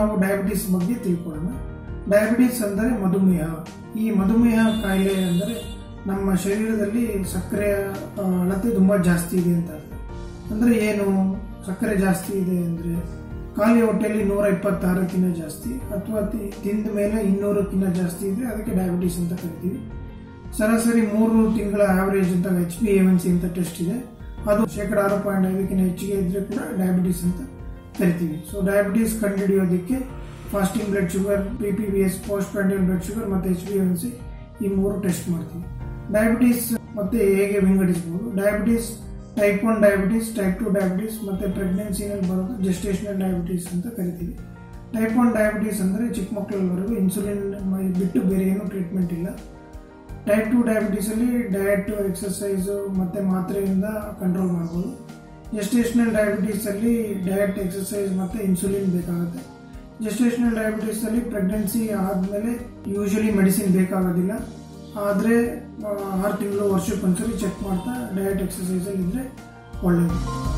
ನಾವು ಡಯಾಬಿಟಿಸ್ ಬಗ್ಗೆ ತಿಳ್ಕೊಳ್ಳೋಣ ಡಯಾಬಿಟಿಸ್ ಅಂದರೆ ಮಧುಮೇಹ ಈ ಮಧುಮೇಹ ಕಾಯಿಲೆ ಅಂದರೆ ನಮ್ಮ ಶರೀರದಲ್ಲಿ ಸಕ್ಕರೆಯ ಆ, ಅಳತೆ ತುಂಬ ಜಾಸ್ತಿ ಇದೆ ಅಂತ ಅರ್ಥ. ಅಂದರೆ ಏನು ಸಕ್ಕರೆ ಜಾಸ್ತಿ ಇದೆ ಅಂದರೆ ಖಾಲಿ ಹೊಟ್ಟೆಯಲ್ಲಿ ನೂರ ಇಪ್ಪತ್ತಾರಕ್ಕಿಂತ ಜಾಸ್ತಿ ಅಥವಾ ತಿ- ತಿಂದ ಮೇಲೆ ಇನ್ನೂರಕ್ಕಿಂತ ಜಾಸ್ತಿ ಇದ್ರೆ ಅದಕ್ಕೆ ಡಯಾಬಿಟಿಸ್ ಅಂತ ಕರಿತೀವಿ ಸರಾಸರಿ ಮೂರು ತಿಂಗಳ ಆವರೇಜ್ ಅಂತ ಎಚ್ ಬಿ ಎನ್ ಸಿ ಅಂತ ಟೆಸ್ಟ್ ಇದೆ ಅದು ಶೇಕಡ ಆರು ಪಾಯಿಂಟ್ ಐದಕ್ಕಿಂತ ಹೆಚ್ಚಿಗೆ ಇದ್ರೆ ಕೂಡ ಡಯಾಬಿಟಿಸ್ ಅಂತ ಕರಿತೀವಿ ಸೊ ಡಯಾಬಿಟಿಸ್ ಕಂಡುಹಿಡಿಯೋದಕ್ಕೆ fasting blood sugar P P B S post prandial blood sugar ಮತ್ತು ಎಚ್ ಬಿ ಎನ್ ಸಿ ಈ ಮೂರು ಟೆಸ್ಟ್ ಮಾಡ್ತೀವಿ ಡಯಾಬಿಟಿಸ್ ಮತ್ತೆ ಹೇಗೆ ವಿಂಗಡಿಸಬಹುದು diabetes type one diabetes type two diabetes ಮತ್ತು ಪ್ರೆಗ್ನೆನ್ಸಿನಲ್ಲಿ ಬರೋದು ಜೆಸ್ಟೇಷನಲ್ ಡಯಾಬಿಟಿಸ್ ಅಂತ ಕರಿತೀವಿ ಟೈಪ್ ಒನ್ ಡಯಾಬಿಟಿಸ್ ಅಂದರೆ ಚಿಕ್ಕ ಮಕ್ಕಳವರೆಗೂ ಇನ್ಸುಲಿನ್ ಬಿಟ್ಟು ಬೇರೆ ಏನೂ ಟ್ರೀಟ್ಮೆಂಟ್ ಇಲ್ಲ ಟೈಪ್ ಟು ಡಯಾಬಿಟೀಸಲ್ಲಿ ಡಯಟ್ ಎಕ್ಸಸೈಸು ಮತ್ತು ಮಾತ್ರೆಯಿಂದ ಕಂಟ್ರೋಲ್ ಮಾಡ್ಬೋದು ಜೆಸ್ಟೇಷನಲ್ ಡಯಾಬಿಟೀಸಲ್ಲಿ ಡಯಟ್ ಎಕ್ಸಸೈಸ್ ಮತ್ತು ಇನ್ಸುಲಿನ್ ಬೇಕಾಗುತ್ತೆ ಜೆಸ್ಟೇಷನಲ್ ಡಯಾಬಿಟೀಸಲ್ಲಿ ಪ್ರೆಗ್ನೆನ್ಸಿ ಆದಮೇಲೆ ಯೂಶಲಿ ಮೆಡಿಸಿನ್ ಬೇಕಾಗೋದಿಲ್ಲ ಆದರೆ ಆರು ತಿಂಗಳು ವರ್ಷಕ್ಕೊಂದ್ಸರಿ ಚೆಕ್ ಮಾಡ್ತಾ ಡಯಟ್ ಎಕ್ಸಸೈಸಲ್ಲಿ ಇದ್ದರೆ ಒಳ್ಳೆಯದು